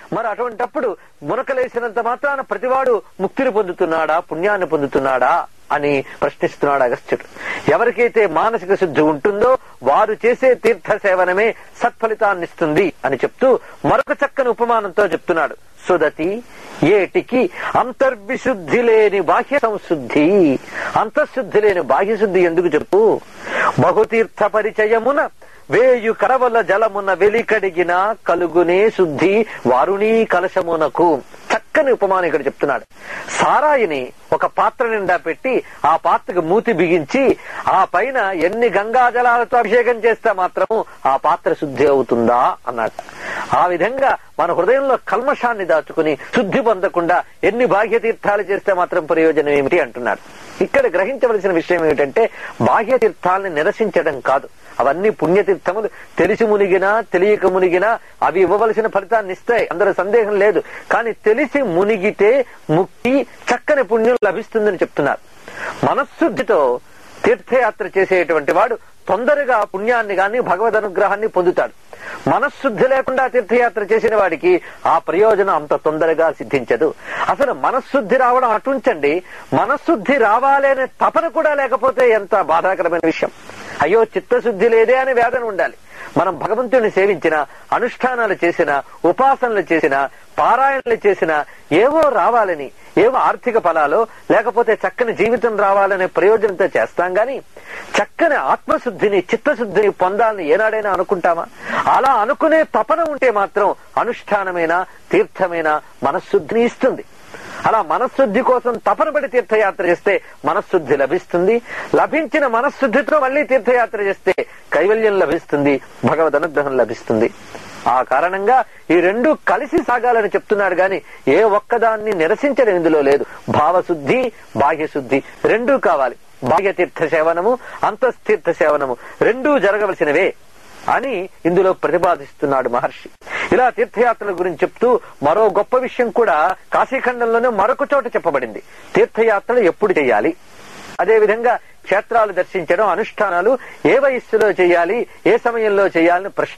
మరి అటువంటప్పుడు మునకలేసినంత మాత్రాన ప్రతివాడు ముక్తిని పొందుతున్నాడా పుణ్యాన్ని పొందుతున్నాడా అని ప్రశ్నిస్తున్నాడు అగస్త్యుడు ఎవరికైతే మానసిక శుద్ధి ఉంటుందో వారు చేసే తీర్థ సేవనమే సత్ఫలితాన్నిస్తుంది అని చెప్తూ మరొక చక్కని ఉపమానంతో చెప్తున్నాడు సుదతి ఏటికి అంతర్విశుద్ధి లేని బాహ్య సంశుద్ధి అంతఃశుద్ధి లేని బాహ్య శుద్ధి ఎందుకు చెప్పు బహుతీర్థ పరిచయమున వేయు కరవల జలమున వెలికడిగిన కలుగునే శుద్ధి వారుణీ కలశమునకు చక్కని ఉపమానం ఇక్కడ చెప్తున్నాడు సారాయిని ఒక పాత్ర నిండా పెట్టి ఆ పాత్రకు మూతి బిగించి ఆ పైన ఎన్ని గంగా జలాలతో అభిషేకం చేస్తే మాత్రము ఆ పాత్ర శుద్ధి అవుతుందా అన్నట్టు ఆ విధంగా మన హృదయంలో కల్మషాన్ని దాచుకుని శుద్ధి పొందకుండా ఎన్ని బాహ్య తీర్థాలు చేస్తే మాత్రం ప్రయోజనం ఏమిటి అంటున్నాడు ఇక్కడ గ్రహించవలసిన విషయం ఏమిటంటే బాహ్య తీర్థాలని నిరసించడం కాదు అవన్నీ పుణ్యతీర్థములు తెలిసి మునిగినా తెలియక మునిగినా అవి ఇవ్వవలసిన ఫలితాన్ని ఇస్తాయి అందరూ సందేహం లేదు కానీ తెలిసి మునిగితే ముక్తి చక్కని పుణ్యం లభిస్తుందని చెప్తున్నారు మనస్శుద్ధితో తీర్థయాత్ర చేసేటువంటి వాడు తొందరగా పుణ్యాన్ని గాని భగవద్ అనుగ్రహాన్ని పొందుతాడు మనశ్శుద్ధి లేకుండా తీర్థయాత్ర చేసిన వాడికి ఆ ప్రయోజనం అంత తొందరగా సిద్ధించదు అసలు మనశ్శుద్ధి రావడం అటుంచండి మనశ్శుద్ధి రావాలి అనే తపన కూడా లేకపోతే ఎంత బాధాకరమైన విషయం అయ్యో చిత్తశుద్ధి లేదే అనే వేదన ఉండాలి మనం భగవంతుడిని సేవించిన అనుష్ఠానాలు చేసిన ఉపాసనలు చేసిన పారాయణలు చేసిన ఏవో రావాలని ఏవో ఆర్థిక ఫలాలు లేకపోతే చక్కని జీవితం రావాలనే ప్రయోజనంతో చేస్తాం గాని చక్కని ఆత్మశుద్ధిని చిత్తశుద్ధిని పొందాలని ఏనాడైనా అనుకుంటామా అలా అనుకునే తపన ఉంటే మాత్రం అనుష్ఠానమైన తీర్థమైన మనశ్శుద్ధిని ఇస్తుంది అలా మనశ్శుద్ధి కోసం తపన పడి తీర్థయాత్ర చేస్తే మనశ్శుద్ధి లభిస్తుంది లభించిన మనశ్శుద్ధితో మళ్ళీ తీర్థయాత్ర చేస్తే కైవల్యం లభిస్తుంది భగవద్ అనుగ్రహం లభిస్తుంది ఆ కారణంగా ఈ రెండు కలిసి సాగాలని చెప్తున్నాడు గాని ఏ ఒక్కదాన్ని నిరసించడం ఇందులో లేదు భావశుద్ధి బాహ్యశుద్ధి రెండూ కావాలి బాహ్య తీర్థ సేవనము అంతస్తీర్థ సేవనము రెండూ జరగవలసినవే అని ఇందులో ప్రతిపాదిస్తున్నాడు మహర్షి ఇలా తీర్థయాత్రల గురించి చెప్తూ మరో గొప్ప విషయం కూడా కాశీఖండంలోనే మరొక చోట చెప్పబడింది తీర్థయాత్రలు ఎప్పుడు చేయాలి అదే విధంగా క్షేత్రాలు దర్శించడం అనుష్ఠానాలు ఏ వయస్సులో చేయాలి ఏ సమయంలో చేయాలని ప్రశ్న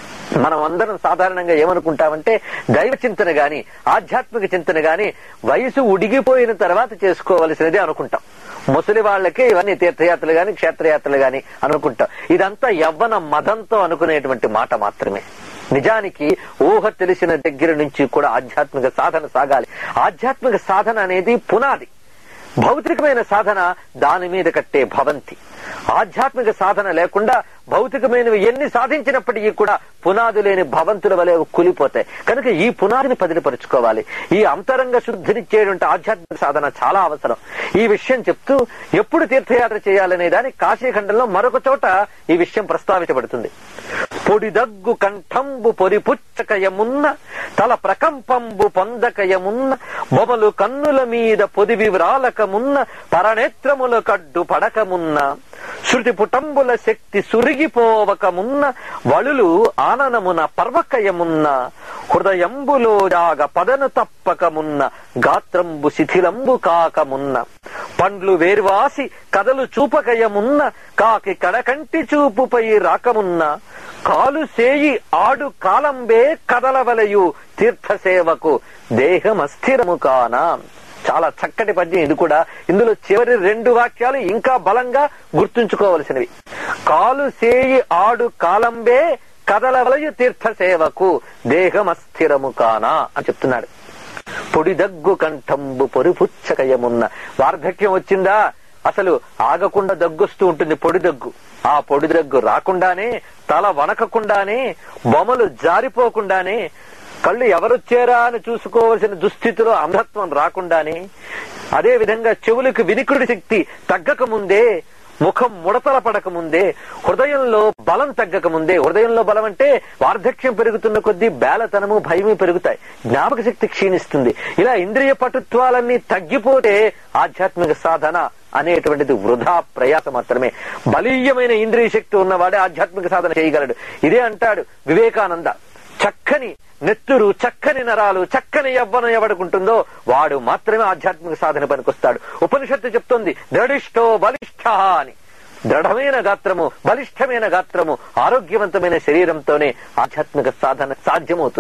మనం అందరం సాధారణంగా ఏమనుకుంటామంటే దైవ చింతన గాని ఆధ్యాత్మిక చింతన గాని వయసు ఉడిగిపోయిన తర్వాత చేసుకోవలసినది అనుకుంటాం ముసలి వాళ్ళకే ఇవన్నీ తీర్థయాత్రలు గాని క్షేత్రయాత్రలు గాని అనుకుంటాం ఇదంతా యవ్వన మదంతో అనుకునేటువంటి మాట మాత్రమే నిజానికి ఊహ తెలిసిన దగ్గర నుంచి కూడా ఆధ్యాత్మిక సాధన సాగాలి ఆధ్యాత్మిక సాధన అనేది పునాది భౌతికమైన సాధన దాని మీద కట్టే భవంతి ఆధ్యాత్మిక సాధన లేకుండా భౌతికమైనవి ఎన్ని సాధించినప్పటికీ కూడా పునాది లేని భవంతుల వలె కులిపోతాయి కనుక ఈ పునాదిని పదిలిపరుచుకోవాలి ఈ అంతరంగ శుద్ధినిచ్చేటువంటి ఆధ్యాత్మిక సాధన చాలా అవసరం ఈ విషయం చెప్తూ ఎప్పుడు తీర్థయాత్ర చేయాలనే దాని కాశీఖండంలో మరొక చోట ఈ విషయం ప్రస్తావించబడుతుంది పొడిదగ్గు కంఠంబు పొరిపుచ్చకయమున్న తల ప్రకంపంబు పొందకయమున్న బొమలు కన్నుల మీద పొదివి వ్రాలకమున్న పరనేత్రముల కడ్డు పడకమున్న శృతి పుటంబుల శక్తి సురిగిపోవకమున్న వళులు ఆననమున పర్వకయమున్న హృదయంబులో జాగ పదను తప్పకమున్న గాత్రంబు శిథిలంబు కాకమున్న పండ్లు వేర్వాసి కదలు చూపకయమున్న కాకి కడకంటి చూపుపై రాకమున్న కాలు సేయి ఆడు కాలంబే కదలవలయు తీర్థసేవకు దేహమస్థిరము కానా చాలా చక్కటి పద్యం ఇది కూడా ఇందులో చివరి రెండు వాక్యాలు ఇంకా బలంగా గుర్తుంచుకోవలసినవి కాలు సేయి ఆడు కాలంబే కదలవలయు తీర్థసేవకు దేహమస్థిరము కానా అని చెప్తున్నాడు పొడిదగ్గు కంఠంబు పొరిపుచ్చకయమున్న వార్ధక్యం వచ్చిందా అసలు ఆగకుండా దగ్గొస్తూ ఉంటుంది పొడి దగ్గు ఆ పొడి దగ్గు రాకుండానే తల వణకకుండానే బొమ్మలు జారిపోకుండానే కళ్ళు ఎవరొచ్చారా అని చూసుకోవలసిన దుస్థితిలో అంధత్వం రాకుండానే అదే విధంగా చెవులకు వినికుడి శక్తి తగ్గక ముందే ముఖం ముడతల పడక ముందే హృదయంలో బలం తగ్గక ముందే హృదయంలో బలం అంటే వార్ధక్యం పెరుగుతున్న కొద్దీ బేలతనము భయము పెరుగుతాయి జ్ఞాపక శక్తి క్షీణిస్తుంది ఇలా ఇంద్రియ పటుత్వాలన్నీ తగ్గిపోతే ఆధ్యాత్మిక సాధన అనేటువంటిది వృధా ప్రయాస మాత్రమే బలీయమైన ఇంద్రియ శక్తి ఉన్నవాడే ఆధ్యాత్మిక సాధన చేయగలడు ఇదే అంటాడు వివేకానంద చక్కని నెత్తురు చక్కని నరాలు చక్కని యవ్వనం ఎవడుకుంటుందో వాడు మాత్రమే ఆధ్యాత్మిక సాధన పనికొస్తాడు ఉపనిషత్తు చెప్తుంది దృఢిష్టో బలిష్ఠ అని దృఢమైన గాత్రము బలిష్టమైన గాత్రము ఆరోగ్యవంతమైన శరీరంతోనే ఆధ్యాత్మిక సాధన సాధ్యమవుతుంది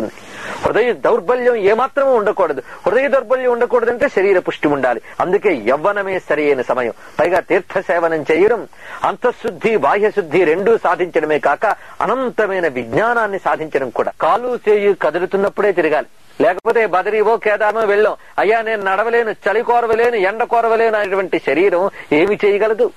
హృదయ దౌర్బల్యం ఏమాత్రమూ ఉండకూడదు హృదయ దౌర్బల్యం ఉండకూడదంటే శరీర పుష్టి ఉండాలి అందుకే యవ్వనమే సరి అయిన సమయం పైగా తీర్థ సేవనం చేయడం అంతఃశుద్ధి బాహ్య శుద్ధి రెండూ సాధించడమే కాక అనంతమైన విజ్ఞానాన్ని సాధించడం కూడా కాలు చేయి కదులుతున్నప్పుడే తిరగాలి లేకపోతే బదరీవో కేదారమో వెళ్ళాం అయ్యా నేను నడవలేను చలి కోరవలేను ఎండ కోరవలేను అనేటువంటి శరీరం ఏమి చేయగలదు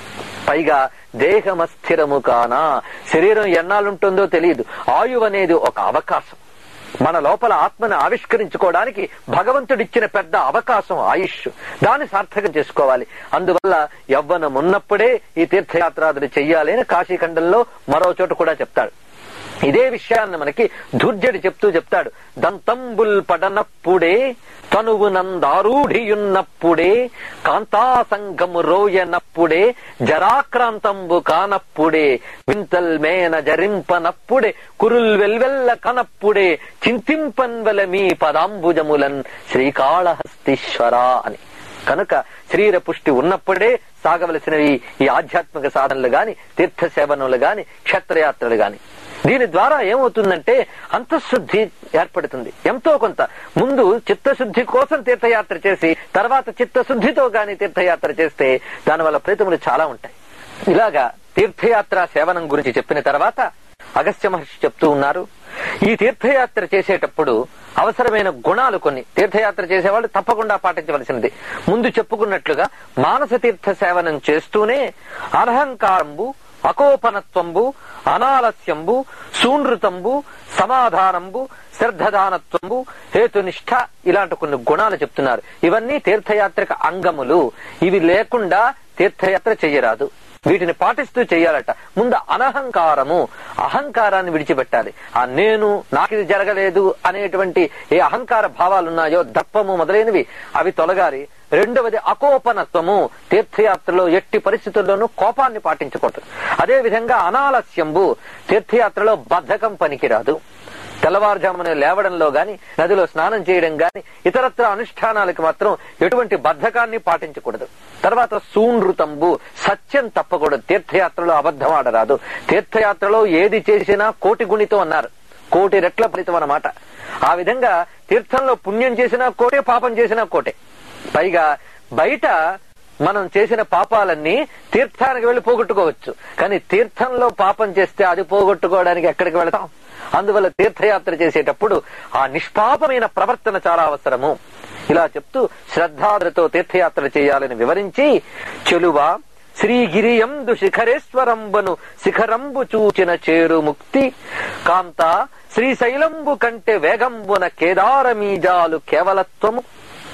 పైగా దేహమస్థిరము కానా శరీరం ఎన్నాళ్ళుంటుందో తెలియదు ఆయువు అనేది ఒక అవకాశం మన లోపల ఆత్మను ఆవిష్కరించుకోవడానికి భగవంతుడిచ్చిన పెద్ద అవకాశం ఆయుష్ దాన్ని సార్థకం చేసుకోవాలి అందువల్ల యవ్వనం ఉన్నప్పుడే ఈ తీర్థయాత్రాదులు చెయ్యాలి అని కాశీఖండంలో మరో చోట కూడా చెప్తాడు ఇదే విషయాన్ని మనకి ధూర్జడి చెప్తూ చెప్తాడు దంతంబుల్ పడనప్పుడే తనువు నందారూఢియున్నప్పుడే కాంతాసంగము రోయనప్పుడే జరాక్రాంతంబు కానప్పుడే వింతల్ మేన జరింపనప్పుడే కురుల్ వెల్వెల్ల కనప్పుడే చింతింపన్వల మీ పదాంబుజములన్ శ్రీకాళహస్తీశ్వర అని కనుక శరీర పుష్టి ఉన్నప్పుడే సాగవలసినవి ఈ ఆధ్యాత్మిక సాధనలు గాని తీర్థ సేవనలు గాని క్షేత్రయాత్రలు గాని దీని ద్వారా ఏమవుతుందంటే అంతఃశుద్ధి ఏర్పడుతుంది ఎంతో కొంత ముందు చిత్తశుద్ధి కోసం తీర్థయాత్ర చేసి తర్వాత చిత్తశుద్ధితో గాని తీర్థయాత్ర చేస్తే దానివల్ల ఫలితములు చాలా ఉంటాయి ఇలాగా తీర్థయాత్ర సేవనం గురించి చెప్పిన తర్వాత అగస్త్య మహర్షి చెప్తూ ఉన్నారు ఈ తీర్థయాత్ర చేసేటప్పుడు అవసరమైన గుణాలు కొన్ని తీర్థయాత్ర చేసేవాళ్ళు తప్పకుండా పాటించవలసినది ముందు చెప్పుకున్నట్లుగా మానస తీర్థ సేవనం చేస్తూనే అర్హంకారంబు అకోపనత్వంబు అనాలస్యంబు సూనృతంబు సమాధానంబు శ్రద్ధదానత్వంబు హేతునిష్ట ఇలాంటి కొన్ని గుణాలు చెప్తున్నారు ఇవన్నీ తీర్థయాత్రకు అంగములు ఇవి లేకుండా తీర్థయాత్ర చెయ్యరాదు వీటిని పాటిస్తూ చేయాలట ముందు అనహంకారము అహంకారాన్ని విడిచిపెట్టాలి ఆ నేను నాకు ఇది జరగలేదు అనేటువంటి ఏ అహంకార భావాలున్నాయో దర్పము మొదలైనవి అవి తొలగాలి రెండవది అకోపనత్వము తీర్థయాత్రలో ఎట్టి పరిస్థితుల్లోనూ కోపాన్ని పాటించకూడదు అదే విధంగా అనాలస్యంబు తీర్థయాత్రలో బద్ధకం పనికిరాదు తెల్లవారుజామున లేవడంలో గాని నదిలో స్నానం చేయడం గాని ఇతరత్ర అనుష్ఠానాలకు మాత్రం ఎటువంటి బద్ధకాన్ని పాటించకూడదు తర్వాత సూనృతంబు సత్యం తప్పకూడదు తీర్థయాత్రలో అబద్ధం ఆడరాదు తీర్థయాత్రలో ఏది చేసినా కోటి గుణితో అన్నారు కోటి రెట్ల ఫలితం అన్నమాట ఆ విధంగా తీర్థంలో పుణ్యం చేసినా కోటే పాపం చేసినా కోటే పైగా బయట మనం చేసిన పాపాలన్నీ తీర్థానికి వెళ్లి పోగొట్టుకోవచ్చు కానీ తీర్థంలో పాపం చేస్తే అది పోగొట్టుకోవడానికి ఎక్కడికి వెళతాం అందువల్ల తీర్థయాత్ర చేసేటప్పుడు ఆ నిష్పాపమైన ప్రవర్తన చాలా అవసరము ఇలా చెప్తూ శ్రద్ధాదులతో తీర్థయాత్ర చేయాలని వివరించి చెలువ శ్రీగిరియందు శిఖరేశ్వరంబను శిఖరంబు చూచిన చేరు ముక్తి కాంత శ్రీశైలంబు కంటే వేగంబున కేదారమీజాలు కేవలత్వము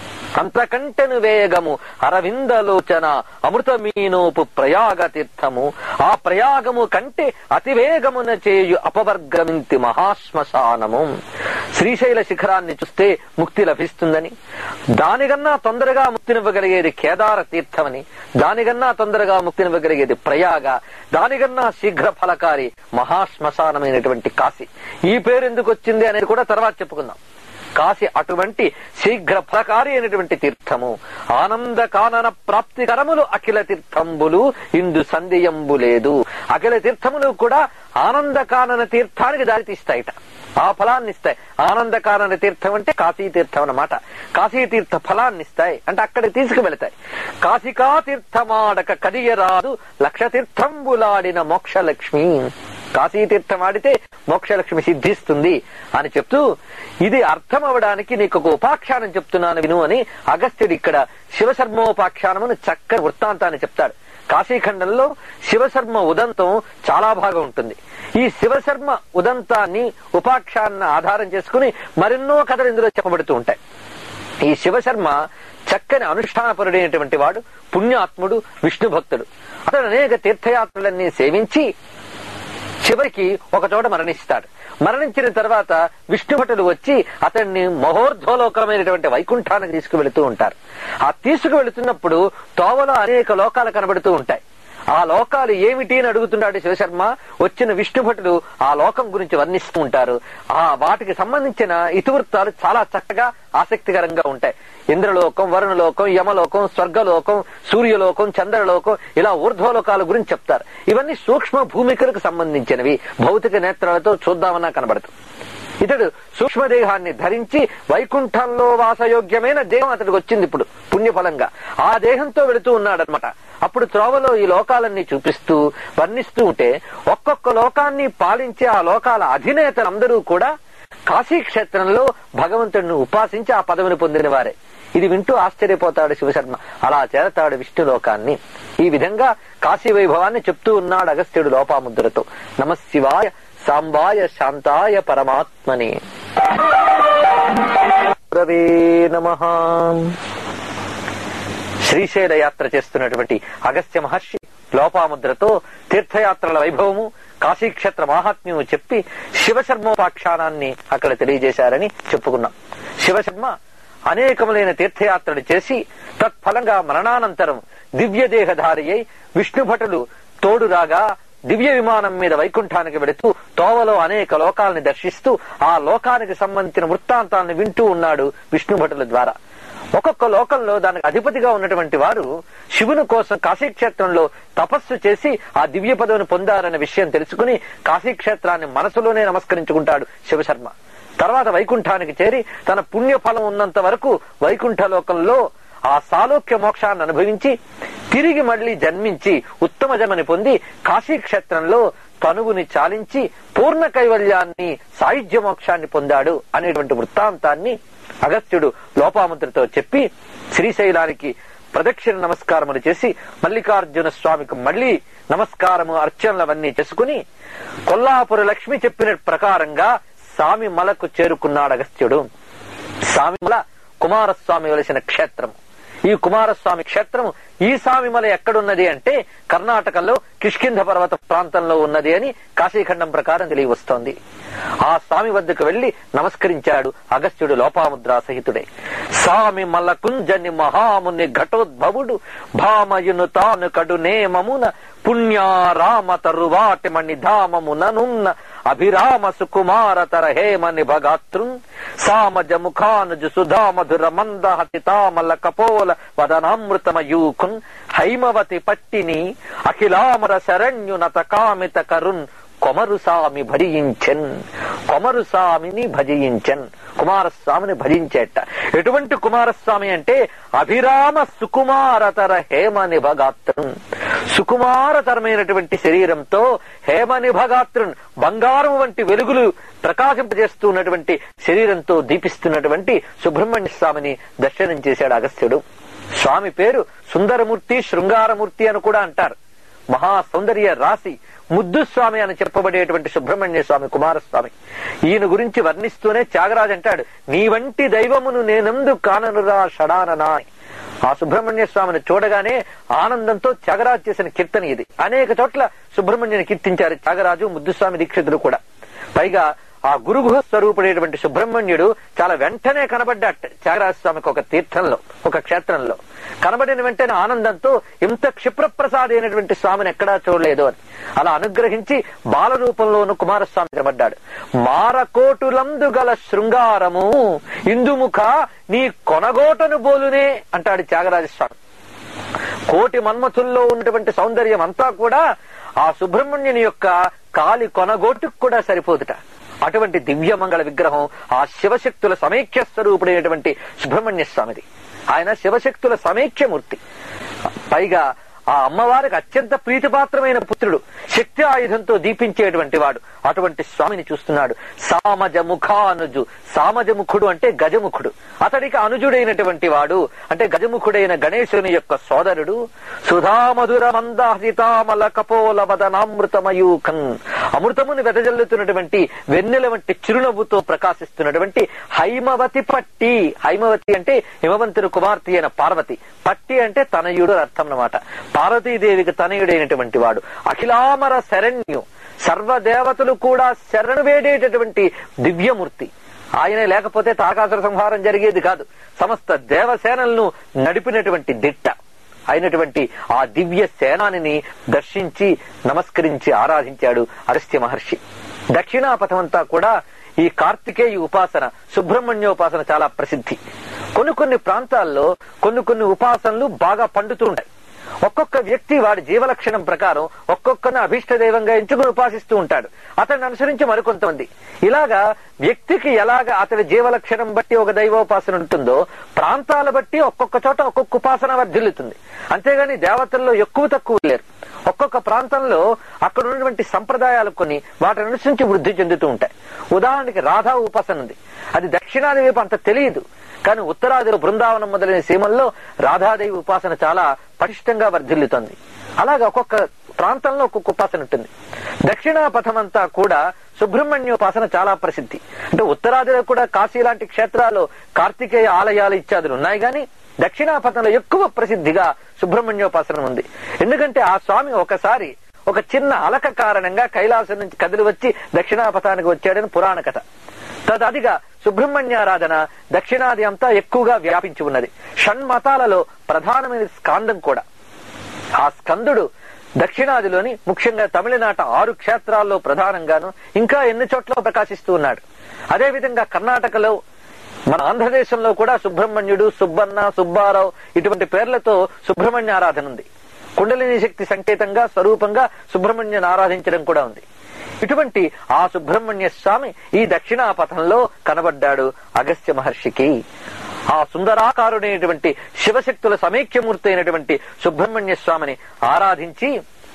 అంతకంటెను వేగము అరవిందలోచన అమృతమీనోపు ప్రయాగ తీర్థము ఆ ప్రయాగము కంటే అతివేగమున చేయు అపవర్గమింతి మహాశ్మశానము శ్రీశైల శిఖరాన్ని చూస్తే ముక్తి లభిస్తుందని దానికన్నా తొందరగా ముక్తినివ్వగలిగేది కేదార తీర్థమని దానికన్నా తొందరగా ముక్తినివ్వగలిగేది ప్రయాగ దానికన్నా శీఘ్ర ఫలకారి మహాశ్మశానమైనటువంటి కాశీ ఈ పేరు ఎందుకు వచ్చింది అనేది కూడా తర్వాత చెప్పుకుందాం కాశీ అటువంటి శీఘ్ర ఫలకారి అయినటువంటి తీర్థము ఆనంద కానన ప్రాప్తికరములు అఖిల తీర్థంబులు ఇందు సందేయంబు లేదు అఖిల తీర్థములు కూడా ఆనంద కానన తీర్థానికి దారితీస్తాయిట ఆ ఫలాన్ని ఇస్తాయి ఆనంద కానన తీర్థం అంటే కాశీ తీర్థం అన్నమాట కాశీ తీర్థ ఫలాన్ని ఇస్తాయి అంటే అక్కడికి తీసుకువెళతాయి కాశికా తీర్థమాడక కదియరాదు లక్ష తీర్థంబులాడిన మోక్షలక్ష్మి కాశీ తీర్థం ఆడితే మోక్షలక్ష్మి సిద్ధిస్తుంది అని చెప్తూ ఇది అర్థం అవడానికి నీకు ఒక ఉపాఖ్యానం చెప్తున్నాను విను అని అగస్త్యుడు ఇక్కడ శివశర్మోపాఖ్యానమును చక్కని వృత్తాంతాన్ని చెప్తాడు కాశీఖండంలో శివశర్మ ఉదంతం చాలా బాగా ఉంటుంది ఈ శివశర్మ ఉదంతాన్ని ఉపాఖ్యాన్ని ఆధారం చేసుకుని మరెన్నో కథలు ఇందులో చెప్పబడుతూ ఉంటాయి ఈ శివశర్మ చక్కని అనుష్ఠానపరుడైనటువంటి వాడు పుణ్యాత్ముడు విష్ణు భక్తుడు అతడు అనేక తీర్థయాత్రలన్నీ సేవించి చివరికి ఒక చోట మరణిస్తాడు మరణించిన తర్వాత విష్ణుభటులు వచ్చి అతన్ని మహోర్ధ్వలోకమైనటువంటి వైకుంఠానికి తీసుకువెళుతూ ఉంటారు ఆ తీసుకువెళుతున్నప్పుడు తోవలో అనేక లోకాలు కనబడుతూ ఉంటాయి ఆ లోకాలు ఏమిటి అని అడుగుతున్నాడు శివశర్మ వచ్చిన విష్ణుభటులు ఆ లోకం గురించి వర్ణిస్తూ ఉంటారు ఆ వాటికి సంబంధించిన ఇతివృత్తాలు చాలా చక్కగా ఆసక్తికరంగా ఉంటాయి ఇంద్రలోకం వరుణలోకం యమలోకం స్వర్గలోకం సూర్యలోకం చంద్రలోకం ఇలా ఊర్ధ్వలోకాల గురించి చెప్తారు ఇవన్నీ సూక్ష్మ భూమికలకు సంబంధించినవి భౌతిక నేత్రాలతో చూద్దామన్నా కనబడదు ఇతడు సూక్ష్మదేహాన్ని ధరించి వైకుంఠంలో వాసయోగ్యమైన దేహం అతడికి వచ్చింది ఇప్పుడు పుణ్యఫలంగా ఆ దేహంతో వెళుతూ ఉన్నాడనమాట అప్పుడు త్రోవలో ఈ లోకాలన్నీ చూపిస్తూ వర్ణిస్తూ ఉంటే ఒక్కొక్క లోకాన్ని పాలించే ఆ లోకాల అధినేతలందరూ కూడా కాశీ క్షేత్రంలో భగవంతుడిని ఉపాసించి ఆ పదవిని పొందిన వారే ఇది వింటూ ఆశ్చర్యపోతాడు శివశర్మ అలా చేరతాడు విష్ణు లోకాన్ని ఈ విధంగా కాశీ వైభవాన్ని చెప్తూ ఉన్నాడు అగస్త్యుడు లోపాముద్రతో నమశివాయ సాంబాయ శాంతాయ పరమాత్మని రవే నమ శ్రీశైల యాత్ర చేస్తున్నటువంటి అగస్త్య మహర్షి లోపాముద్రతో తీర్థయాత్రల వైభవము కాశీక్షేత్ర మాహాత్మ్యము చెప్పి శివశర్మోపాఖ్యానాన్ని అక్కడ తెలియజేశారని చెప్పుకున్నాం శివశర్మ అనేకములైన తీర్థయాత్రలు చేసి తత్ఫలంగా మరణానంతరం దివ్య దేహధారి అయి విష్ణుభటులు తోడు రాగా దివ్య విమానం మీద వైకుంఠానికి వెళుతూ తోవలో అనేక లోకాలని దర్శిస్తూ ఆ లోకానికి సంబంధించిన వృత్తాంతాలను వింటూ ఉన్నాడు విష్ణుభటుల ద్వారా ఒక్కొక్క లోకంలో దానికి అధిపతిగా ఉన్నటువంటి వారు శివుని కోసం కాశీక్షేత్రంలో తపస్సు చేసి ఆ దివ్య పదవిని పొందారనే విషయం తెలుసుకుని కాశీక్షేత్రాన్ని మనసులోనే నమస్కరించుకుంటాడు శివశర్మ తర్వాత వైకుంఠానికి చేరి తన పుణ్యఫలం ఉన్నంత వరకు వైకుంఠ లోకంలో ఆ సాలోక్య మోక్షాన్ని అనుభవించి తిరిగి మళ్లీ జన్మించి ఉత్తమ జమని పొంది కాశీక్షేత్రంలో తనువుని చాలించి పూర్ణ కైవల్యాన్ని సాయుధ్య మోక్షాన్ని పొందాడు అనేటువంటి వృత్తాంతాన్ని అగస్త్యుడు లోపాముద్రతో చెప్పి శ్రీశైలానికి ప్రదక్షిణ నమస్కారములు చేసి మల్లికార్జున స్వామికి మళ్లీ నమస్కారము అర్చనలవన్నీ చేసుకుని కొల్లాపుర లక్ష్మి చెప్పిన ప్రకారంగా సామిమలకు చేరుకున్నాడు అగస్త్యుడు సామిమల కుమారస్వామి వెలిసిన క్షేత్రం ఈ కుమారస్వామి క్షేత్రం ఈ సామిమల ఎక్కడున్నది అంటే కర్ణాటకలో కిష్కింధ పర్వత ప్రాంతంలో ఉన్నది అని కాశీఖండం ప్రకారం తెలియవస్తోంది ఆ స్వామి వద్దకు వెళ్లి నమస్కరించాడు అగస్త్యుడు లోపాముద్రా సహితుడే స్వామి మల్లకుంజని మహాముని ఘటోద్భవుడు భామయును తాను కడు నేమమున పుణ్యారామ తరువాటి మణి ధామముననున్న అభిరామ సుకుమార తర హేమని భగాతృన్ సామజ ముఖానుజు సుధా మధుర మంద హతితామల కపోల వదనామృతమయూకున్ హైమవతి పట్టిని అఖిలామర శరణ్యునత కామిత కరుణ్ కొమరుసామి భజించెన్ కొమరుసామిని భజించెన్ కుమారస్వామిని భజించేట ఎటువంటి కుమారస్వామి అంటే అభిరామ సుకుమారతర హేమ నిభగాత్రం సుకుమారతరమైనటువంటి శరీరంతో హేమ నిభగాత్రం బంగారం వంటి వెలుగులు ప్రకాశింపజేస్తున్నటువంటి శరీరంతో దీపిస్తున్నటువంటి సుబ్రహ్మణ్య స్వామిని దర్శనం చేశాడు అగస్త్యుడు స్వామి పేరు సుందరమూర్తి శృంగారమూర్తి అని కూడా అంటారు మహా సౌందర్య రాశి ముద్దు స్వామి అని చెప్పబడేటువంటి సుబ్రహ్మణ్య స్వామి కుమారస్వామి ఈయన గురించి వర్ణిస్తూనే త్యాగరాజు అంటాడు నీ వంటి దైవమును నేనందు కాననురా షడాననా ఆ సుబ్రహ్మణ్య స్వామిని చూడగానే ఆనందంతో త్యాగరాజు చేసిన కీర్తన ఇది అనేక చోట్ల సుబ్రహ్మణ్యుని కీర్తించారు త్యాగరాజు ముద్దుస్వామి దీక్షితులు కూడా పైగా ఆ గురుగుహ స్వరూపుడైనటువంటి సుబ్రహ్మణ్యుడు చాలా వెంటనే కనబడ్డాట త్యాగరాజ స్వామికి ఒక తీర్థంలో ఒక క్షేత్రంలో కనబడిన వెంటనే ఆనందంతో ఇంత క్షిప్రప్రసాద్ అయినటువంటి స్వామిని ఎక్కడా చూడలేదు అని అలా అనుగ్రహించి బాల రూపంలోను కుమారస్వామి కనబడ్డాడు మారకోటులందు గల శృంగారము ఇందుముఖ నీ కొనగోటను బోలునే అంటాడు త్యాగరాజస్వామి కోటి మన్మథుల్లో ఉన్నటువంటి సౌందర్యం అంతా కూడా ఆ సుబ్రహ్మణ్యుని యొక్క కాలి కొనగోటుకు కూడా సరిపోదుట అటువంటి దివ్యమంగళ విగ్రహం ఆ శివశక్తుల సమైక్య స్వరూపుడైనటువంటి సుబ్రహ్మణ్య స్వామిది ఆయన శివశక్తుల సమైక్యమూర్తి పైగా ఆ అమ్మవారికి అత్యంత ప్రీతిపాత్రమైన పుత్రుడు శక్తి ఆయుధంతో దీపించేటువంటి వాడు అటువంటి స్వామిని చూస్తున్నాడు సామజ ముఖానుజు సామజ ముఖుడు అంటే గజముఖుడు అతడికి అనుజుడైనటువంటి వాడు అంటే గజముఖుడైన గణేశుని యొక్క సోదరుడు సుధామధుర మందాహితామల కపోల వదనామృతమయూకన్ అమృతముని వెదజల్లుతున్నటువంటి వెన్నెల వంటి చిరునవ్వుతో ప్రకాశిస్తున్నటువంటి హైమవతి పట్టి హైమవతి అంటే హిమవంతుని కుమార్తె అయిన పార్వతి పట్టి అంటే తనయుడు అని అర్థం అన్నమాట పార్వతీదేవికి తనయుడైనటువంటి వాడు అఖిలామర శరణ్యు సర్వదేవతలు కూడా శరణు వేడేటటువంటి దివ్యమూర్తి ఆయన లేకపోతే తాకాసుర సంహారం జరిగేది కాదు సమస్త దేవసేనలను నడిపినటువంటి దిట్ట అయినటువంటి ఆ దివ్య సేనానిని దర్శించి నమస్కరించి ఆరాధించాడు అగస్త్య మహర్షి దక్షిణాపథమంతా కూడా ఈ కార్తికేయ ఉపాసన సుబ్రహ్మణ్యోపాసన చాలా ప్రసిద్ధి కొన్ని కొన్ని ప్రాంతాల్లో కొన్ని కొన్ని ఉపాసనలు బాగా పండుతూ ఉంటాయి ఒక్కొక్క వ్యక్తి వాడి జీవలక్షణం ప్రకారం ఒక్కొక్కరిని అభీష్ట దైవంగా ఎంచుకుని ఉపాసిస్తూ ఉంటాడు అతన్ని అనుసరించి మరికొంతమంది ఇలాగా వ్యక్తికి ఎలాగ అతని జీవలక్షణం బట్టి ఒక దైవోపాసన ఉంటుందో ప్రాంతాల బట్టి ఒక్కొక్క చోట ఒక్కొక్క ఉపాసన వర్ధిల్లుతుంది అంతేగాని దేవతల్లో ఎక్కువ తక్కువ లేరు ఒక్కొక్క ప్రాంతంలో అక్కడ ఉన్నటువంటి సంప్రదాయాలు కొన్ని వాటిని అనుసరించి వృద్ధి చెందుతూ ఉంటాయి ఉదాహరణకి రాధా ఉపాసన ఉంది అది దక్షిణాది వైపు అంత తెలియదు కానీ ఉత్తరాదిలో బృందావనం మొదలైన సీమల్లో రాధాదేవి ఉపాసన చాలా పటిష్టంగా వర్ధిల్లుతోంది అలాగే ఒక్కొక్క ప్రాంతంలో ఒక్కొక్క ఉపాసన ఉంటుంది దక్షిణా పథమంతా కూడా సుబ్రహ్మణ్యోపాసన చాలా ప్రసిద్ధి అంటే ఉత్తరాదిలో కూడా కాశీ లాంటి క్షేత్రాల్లో కార్తికేయ ఆలయాలు ఇత్యాదులు ఉన్నాయి గాని దక్షిణాపథంలో ఎక్కువ ప్రసిద్ధిగా సుబ్రహ్మణ్యోపాసన ఉంది ఎందుకంటే ఆ స్వామి ఒకసారి ఒక చిన్న అలక కారణంగా కైలాసం నుంచి కదిలి వచ్చి దక్షిణాపథానికి వచ్చాడని పురాణ కథ తదదిగా సుబ్రహ్మణ్యారాధన దక్షిణాది అంతా ఎక్కువగా వ్యాపించి ఉన్నది షణ్మతాలలో ప్రధానమైన స్కాందం కూడా ఆ స్కందుడు దక్షిణాదిలోని ముఖ్యంగా తమిళనాట ఆరు క్షేత్రాల్లో ప్రధానంగాను ఇంకా ఎన్ని చోట్ల ప్రకాశిస్తూ ఉన్నాడు అదే విధంగా కర్ణాటకలో మన ఆంధ్రదేశంలో కూడా సుబ్రహ్మణ్యుడు సుబ్బన్న సుబ్బారావు ఇటువంటి పేర్లతో సుబ్రహ్మణ్య ఆరాధన ఉంది కుండలిని శక్తి సంకేతంగా స్వరూపంగా సుబ్రహ్మణ్యుని ఆరాధించడం కూడా ఉంది ఇటువంటి ఆ సుబ్రహ్మణ్య స్వామి ఈ దక్షిణాపథంలో కనబడ్డాడు అగస్త్య మహర్షికి ఆ సుందరాకారుడైనటువంటి శివశక్తుల సమైక్యమూర్తి అయినటువంటి సుబ్రహ్మణ్య స్వామిని ఆరాధించి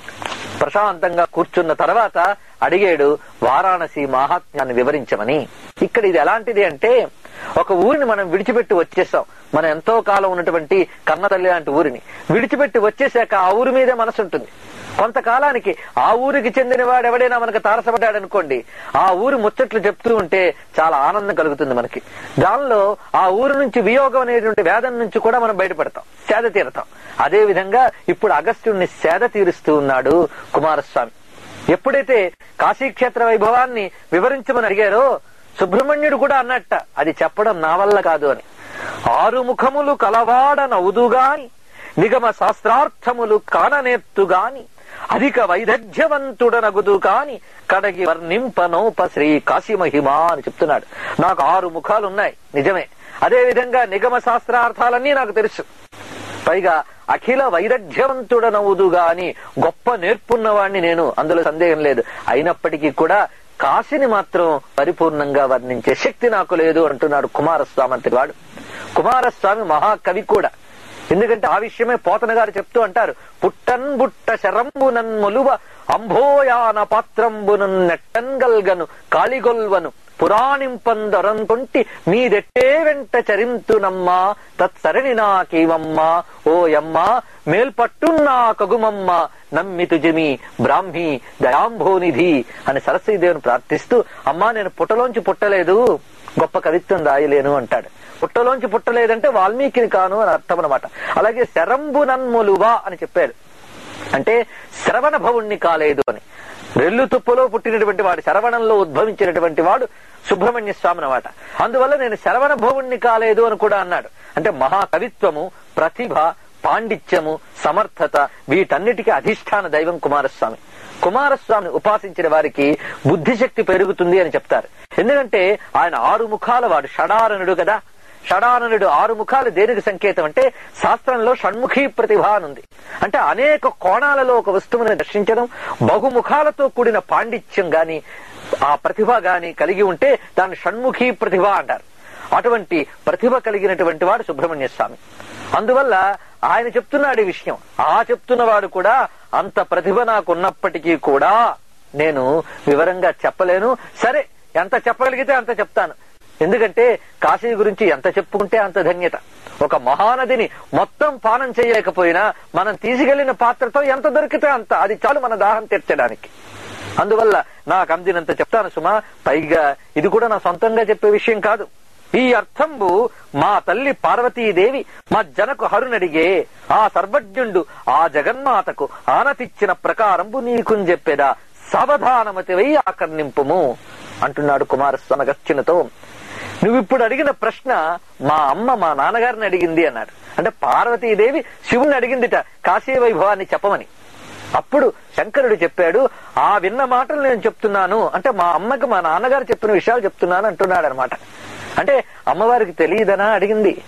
ప్రశాంతంగా కూర్చున్న తర్వాత అడిగాడు వారాణసి మహాత్మ్యాన్ని వివరించమని ఇక్కడ ఇది ఎలాంటిది అంటే ఒక ఊరిని మనం విడిచిపెట్టి వచ్చేసాం మనం ఎంతో కాలం ఉన్నటువంటి కన్నతల్లి లాంటి ఊరిని విడిచిపెట్టి వచ్చేసాక ఆ ఊరి మీదే మనసు ఉంటుంది కొంతకాలానికి ఆ ఊరికి చెందిన వాడు ఎవడైనా మనకు తారసపడ్డాడు అనుకోండి ఆ ఊరి ముచ్చట్లు చెప్తూ ఉంటే చాలా ఆనందం కలుగుతుంది మనకి దానిలో ఆ ఊరు నుంచి వియోగం అనేటువంటి వేదన నుంచి కూడా మనం బయటపడతాం సేద తీరతాం అదే విధంగా ఇప్పుడు అగస్త్యుడిని సేద తీరుస్తూ ఉన్నాడు కుమారస్వామి ఎప్పుడైతే కాశీక్షేత్ర వైభవాన్ని వివరించమని అడిగారో సుబ్రహ్మణ్యుడు కూడా అన్నట్ట అది చెప్పడం నా వల్ల కాదు అని ఆరు ముఖములు కలవాడ నవ్వుదుగాని నిగమ శాస్త్రార్థములు కాననేత్తుగాని అధిక వైదగ్ధ్యవంతుడనగుదు కాని కడగి వర్ణింపనోప శ్రీ కాశీ మహిమా అని చెప్తున్నాడు నాకు ఆరు ముఖాలు ఉన్నాయి నిజమే అదే విధంగా నిగమ శాస్త్రార్థాలన్నీ నాకు తెలుసు పైగా అఖిల వైదగ్ధ్యవంతుడనవుదు గాని గొప్ప నేర్పున్నవాణ్ణి నేను అందులో సందేహం లేదు అయినప్పటికీ కూడా కాశీని మాత్రం పరిపూర్ణంగా వర్ణించే శక్తి నాకు లేదు అంటున్నాడు కుమారస్వామి అంతటి వాడు కుమారస్వామి మహాకవి కూడా ఎందుకంటే ఆ విషయమే పోతన గారు చెప్తూ అంటారు పుట్టన్ బుట్ట శరంబునన్ మొలువ అంభోయాన పాత్రంబునన్ నెట్టన్గల్గను కాళిగొల్వను పురాణింపందొరంతొంటి మీదెట్టే వెంట చరింతునమ్మా తత్సరణి నాకేవమ్మా ఓయమ్మా మేల్పట్టున్నా కగుమమ్మ నమ్మితు జమి బ్రాహ్మి దయాంభోనిధి అని సరస్వతీదేవిని ప్రార్థిస్తూ అమ్మా నేను పుట్టలోంచి పుట్టలేదు గొప్ప కవిత్వం రాయలేను అంటాడు పుట్టలోంచి పుట్టలేదంటే వాల్మీకిని కాను అని అర్థం అనమాట అలాగే శరంబు నన్ములువా అని చెప్పాడు అంటే శ్రవణ భవుణ్ణి కాలేదు అని రెల్లు తుప్పులో పుట్టినటువంటి వాడు శరవణంలో ఉద్భవించినటువంటి వాడు సుబ్రహ్మణ్య స్వామి అనమాట అందువల్ల నేను శరవణ భవుణ్ణి కాలేదు అని కూడా అన్నాడు అంటే మహాకవిత్వము ప్రతిభ పాండిత్యము సమర్థత వీటన్నిటికీ అధిష్టాన దైవం కుమారస్వామి కుమారస్వామిని ఉపాసించిన వారికి బుద్ధిశక్తి పెరుగుతుంది అని చెప్తారు ఎందుకంటే ఆయన ఆరు ముఖాల వాడు షడారణుడు కదా షడాననుడు ఆరు ముఖాలు దేనికి సంకేతం అంటే శాస్త్రంలో షణ్ముఖీ ప్రతిభ అనుంది అంటే అనేక కోణాలలో ఒక వస్తువుని దర్శించడం బహుముఖాలతో కూడిన పాండిత్యం గాని ఆ ప్రతిభ గాని కలిగి ఉంటే దాన్ని షణ్ముఖీ ప్రతిభ అంటారు అటువంటి ప్రతిభ కలిగినటువంటి వాడు సుబ్రహ్మణ్య స్వామి అందువల్ల ఆయన చెప్తున్నాడు ఈ విషయం ఆ చెప్తున్నవాడు కూడా అంత ప్రతిభ నాకు ఉన్నప్పటికీ కూడా నేను వివరంగా చెప్పలేను సరే ఎంత చెప్పగలిగితే అంత చెప్తాను ఎందుకంటే కాశీ గురించి ఎంత చెప్పుకుంటే అంత ధన్యత ఒక మహానదిని మొత్తం పానం చేయలేకపోయినా మనం తీసుకెళ్లిన పాత్రతో ఎంత దొరికితే అంత అది చాలు మన దాహం తీర్చడానికి అందువల్ల నాకు అందినంత చెప్తాను సుమా పైగా ఇది కూడా నా సొంతంగా చెప్పే విషయం కాదు ఈ అర్థంబు మా తల్లి పార్వతీదేవి మా జనకు హరునడిగే ఆ సర్వజ్ఞుండు ఆ జగన్మాతకు ఆనతిచ్చిన ప్రకారంబు నీకుని చెప్పేదా సావధానమతివై ఆకర్ణింపుము అంటున్నాడు కుమారస్వామి అగస్త్యునితో నువ్వు ఇప్పుడు అడిగిన ప్రశ్న మా అమ్మ మా నాన్నగారిని అడిగింది అన్నాడు అంటే పార్వతీదేవి శివుణ్ణి అడిగిందిట కాశీ వైభవాన్ని చెప్పమని అప్పుడు శంకరుడు చెప్పాడు ఆ విన్న మాటలు నేను చెప్తున్నాను అంటే మా అమ్మకి మా నాన్నగారు చెప్పిన విషయాలు చెప్తున్నాను అంటున్నాడు అనమాట అంటే అమ్మవారికి తెలియదనా అడిగింది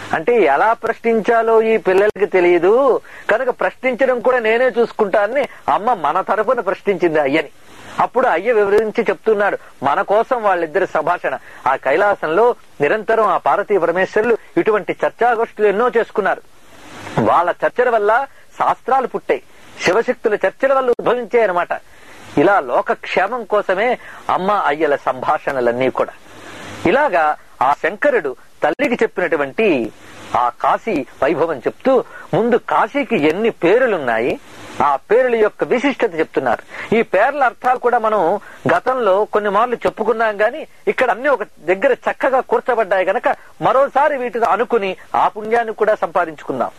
అంటే ఎలా ప్రశ్నించాలో ఈ పిల్లలకి తెలియదు కనుక ప్రశ్నించడం కూడా నేనే చూసుకుంటానని అమ్మ మన తరపున ప్రశ్నించింది అయ్యని అప్పుడు అయ్య వివరించి చెప్తున్నాడు మన కోసం వాళ్ళిద్దరి సంభాషణ ఆ కైలాసంలో నిరంతరం ఆ పార్వతీ పరమేశ్వరులు ఇటువంటి చర్చాగోష్ఠులు ఎన్నో చేసుకున్నారు వాళ్ళ చర్చల వల్ల శాస్త్రాలు పుట్టాయి శివశక్తుల చర్చల వల్ల ఉద్భవించాయి అనమాట ఇలా లోకక్షేమం కోసమే అమ్మ అయ్యల సంభాషణలన్నీ కూడా ఇలాగా ఆ శంకరుడు తల్లికి చెప్పినటువంటి ఆ కాశీ వైభవం చెప్తూ ముందు కాశీకి ఎన్ని పేర్లున్నాయి ఆ పేర్ల యొక్క విశిష్టత చెప్తున్నారు ఈ పేర్ల అర్థాలు కూడా మనం గతంలో కొన్ని మార్లు చెప్పుకున్నాం గాని ఇక్కడ అన్ని ఒక దగ్గర చక్కగా కూర్చబడ్డాయి గనక మరోసారి వీటిని అనుకుని ఆ పుణ్యాన్ని కూడా సంపాదించుకుందాం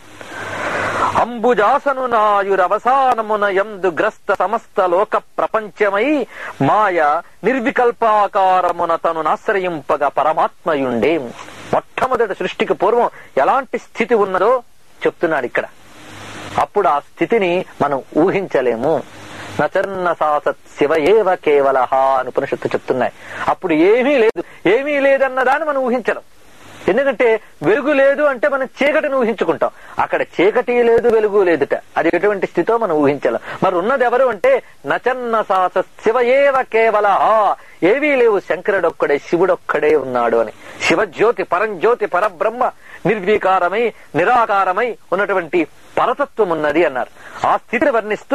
అంబుజాసను నాయురవసానమున యందు గ్రస్త సమస్త లోక ప్రపంచమై మాయ నిర్వికల్పాకారమున తను నాశ్రయింపగా పరమాత్మయుండే మొట్టమొదటి సృష్టికి పూర్వం ఎలాంటి స్థితి ఉన్నదో చెప్తున్నాడు ఇక్కడ అప్పుడు ఆ స్థితిని మనం ఊహించలేము నచర్న సాసత్ శివ ఏవ కేవలహ అని ఉపనిషత్తు చెప్తున్నాయి అప్పుడు ఏమీ లేదు ఏమీ లేదన్న దాన్ని మనం ఊహించలేం ఎందుకంటే వెలుగు లేదు అంటే మనం చీకటిని ఊహించుకుంటాం అక్కడ చీకటి లేదు వెలుగు లేదుట అది ఎటువంటి స్థితో మనం ఊహించలేం మరి ఉన్నది ఎవరు అంటే నచన్న సాస శివ ఏవ కేవల ఏవీ లేవు శంకరుడొక్కడే శివుడొక్కడే ఉన్నాడు అని శివజ్యోతి పరంజ్యోతి పరబ్రహ్మ నిర్వీకారమై నిరాకారమై ఉన్నటువంటి పరతత్వం ఉన్నది అన్నారు ఆ స్థితిని వర్ణిస్తూ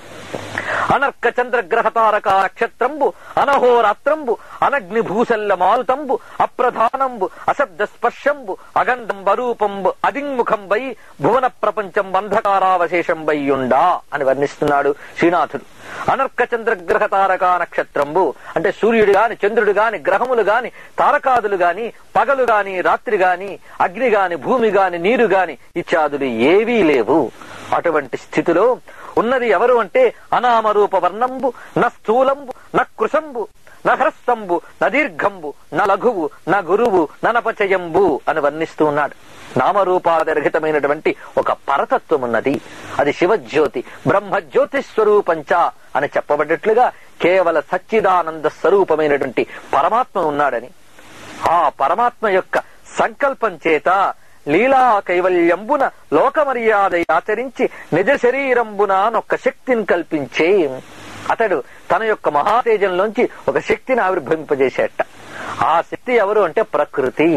అనర్క చంద్రగ్రహ తారక నక్షత్రంబు అనహోరాత్రంబు అనగ్ని భూసల్ల మారుతంబు అప్రధానంబు అశబ్ద స్పర్శంబు అగంధం బరూపంబు అదింముఖంబై భువన ప్రపంచం అంధకారావశేషం బయ్యుండా అని వర్ణిస్తున్నాడు శ్రీనాథుడు అనర్క చంద్రగ్రహ తారక నక్షత్రంబు అంటే సూర్యుడు గాని చంద్రుడు గాని గ్రహములు గాని తారకాదులు గాని పగలు గాని రాత్రి గాని అగ్ని గాని భూమి గాని నీరు గాని ఇత్యాదులు ఏవీ లేవు అటువంటి స్థితిలో ఉన్నది ఎవరు అంటే అనామరూప వర్ణంబు న స్థూలంబు న కృశంబు న హ్రస్తంబు న దీర్ఘంబు న లఘువు న గురువు ననపచయంబు అని వర్ణిస్తూ ఉన్నాడు నామరూపాదర్హితమైనటువంటి ఒక పరతత్వం ఉన్నది అది శివజ్యోతి బ్రహ్మజ్యోతి స్వరూపంచ అని చెప్పబడ్డట్లుగా కేవల సచ్చిదానంద స్వరూపమైనటువంటి పరమాత్మ ఉన్నాడని ఆ పరమాత్మ యొక్క సంకల్పం చేత లీలా కైవల్యంబున లోకమర్యాద ఆచరించి నిజ శరీరంబున నొక్క శక్తిని కల్పించే అతడు తన యొక్క మహాతేజంలోంచి ఒక శక్తిని ఆవిర్భవింపజేసేట ఆ శక్తి ఎవరు అంటే ప్రకృతి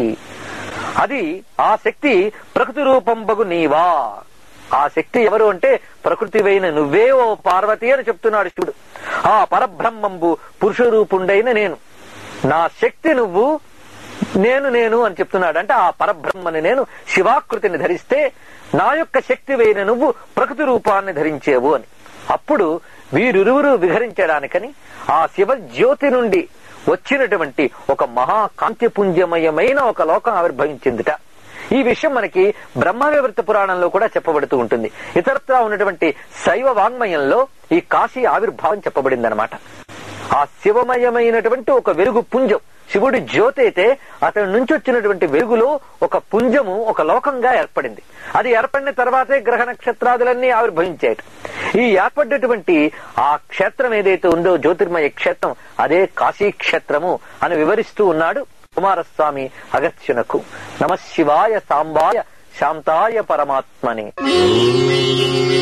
అది ఆ శక్తి ప్రకృతి రూపంబగు నీవా ఆ శక్తి ఎవరు అంటే ప్రకృతివైన నువ్వే ఓ పార్వతి అని చెప్తున్నాడు శివుడు ఆ పరబ్రహ్మంబు పురుష రూపుండైన నేను నా శక్తి నువ్వు నేను నేను అని చెప్తున్నాడు అంటే ఆ పరబ్రహ్మని నేను శివాకృతిని ధరిస్తే నా యొక్క శక్తి వేయిన నువ్వు ప్రకృతి రూపాన్ని ధరించేవు అని అప్పుడు వీరిరువురు విహరించడానికని ఆ శివ జ్యోతి నుండి వచ్చినటువంటి ఒక మహా కాంతిపుంజమయమైన ఒక లోకం ఆవిర్భవించిందిట ఈ విషయం మనకి బ్రహ్మ వివృత పురాణంలో కూడా చెప్పబడుతూ ఉంటుంది ఇతరత్రా ఉన్నటువంటి శైవ వాంగ్మయంలో ఈ కాశీ ఆవిర్భావం చెప్పబడిందనమాట ఆ శివమయమైనటువంటి ఒక వెలుగు పుంజం శివుడి జ్యోతి అయితే అతని నుంచి వచ్చినటువంటి వెలుగులో ఒక పుంజము ఒక లోకంగా ఏర్పడింది అది ఏర్పడిన తర్వాతే గ్రహ నక్షత్రాదులన్నీ ఆవిర్భవించాయి ఈ ఏర్పడ్డటువంటి ఆ క్షేత్రం ఏదైతే ఉందో జ్యోతిర్మయ క్షేత్రం అదే కాశీ క్షేత్రము అని వివరిస్తూ ఉన్నాడు కుమారస్వామి అగత్యునకు నమ శివాయ సాంబాయ శాంతాయ పరమాత్మని